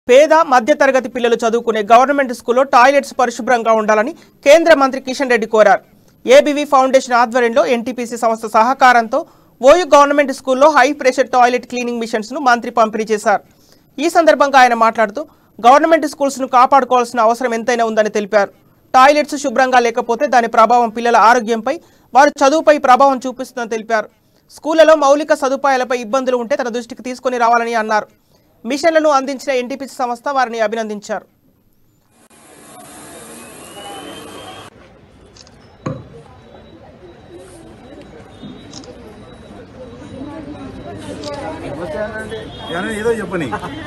పేద మధ్యతరగతి పిల్లలు చదువుకునే గవర్నమెంట్ స్కూల్లో టాయిలెట్స్ పరిశుభ్రంగా ఉండాలని కేంద్ర మంత్రి కిషన్ రెడ్డి కోరారు ఏబీవీ ఫౌండేషన్ ఆధ్వర్యంలో ఎన్టీపీసీ సంస్థ సహకారంతో ఓయూ గవర్నమెంట్ స్కూల్లో high pressure toilet cleaning machines ను మంత్రి పంపిణీ చేశారు ఈ సందర్భంగా ఆయన మాట్లాడుతూ గవర్నమెంట్ స్కూల్స్ ను కాపాడుకోవాల్సిన అవసరం ఎంతైనా ఉందని తెలిపారు టాయిలెట్స్ శుభ్రంగా లేకపోతే దాని ప్రభావం పిల్లల ఆరోగ్యంపై వారి చదువుపై ప్రభావం చూపిస్తుందని తెలిపారు స్కూళ్లలో మౌలిక సదుపాయాలపై ఇబ్బందులు ఉంటే తన దృష్టికి తీసుకొని రావాలని అన్నారు మిషన్లను అందించిన ఎన్టీపీసీ సంస్థ వారిని అభినందించారు ఏమన్నా ఏదో చెప్పని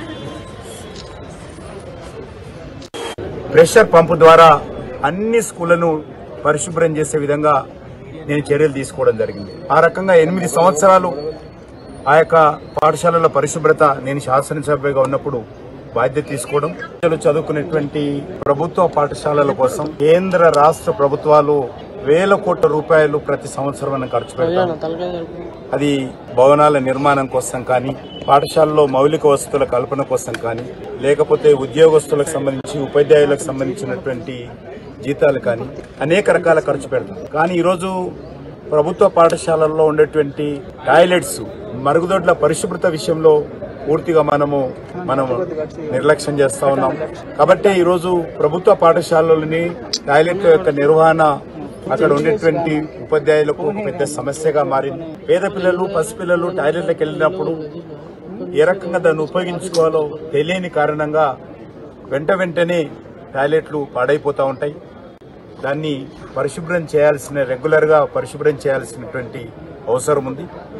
ప్రెషర్ పంపు ద్వారా అన్ని స్కూళ్లను పరిశుభ్రం చేసే విధంగా నేను చర్యలు తీసుకోవడం జరిగింది ఆ రకంగా ఎనిమిది సంవత్సరాలు ఆ యొక్క పాఠశాలల పరిశుభ్రత నేను శాసనసభ్యగా ఉన్నప్పుడు బాధ్యత తీసుకోవడం పిల్లలు చదువుకునేటువంటి ప్రభుత్వ పాఠశాలల కోసం కేంద్ర రాష్ట్ర ప్రభుత్వాలు వేల కోట్ల రూపాయలు ప్రతి సంవత్సరం మనం ఖర్చు పెడతాం అది భవనాల నిర్మాణం కోసం కానీ పాఠశాలలో మౌలిక వసతుల కల్పన కోసం కానీ లేకపోతే ఉద్యోగస్తులకు సంబంధించి ఉపాధ్యాయులకు సంబంధించినటువంటి జీతాలు కానీ అనేక రకాల ఖర్చు పెడతాం కానీ ఈరోజు ప్రభుత్వ పాఠశాలల్లో ఉండేటువంటి టాయిలెట్స్ మరుగుదొడ్ల పరిశుభ్రత విషయంలో పూర్తిగా మనము మనం నిర్లక్ష్యం చేస్తా ఉన్నాం కాబట్టి ఈరోజు ప్రభుత్వ పాఠశాలలోని టాయిలెట్ యొక్క నిర్వహణ అక్కడ ఉండేటువంటి ఉపాధ్యాయులకు ఒక పెద్ద సమస్యగా మారింది పేద పిల్లలు పసిపిల్లలు టాయిలెట్లకు వెళ్ళినప్పుడు ఏ రకంగా దాన్ని ఉపయోగించుకోవాలో తెలియని కారణంగా వెంట వెంటనే టాయిలెట్లు పాడైపోతూ ఉంటాయి దాన్ని పరిశుభ్రం చేయాల్సిన రెగ్యులర్గా పరిశుభ్రం చేయాల్సినటువంటి అవసరం ఉంది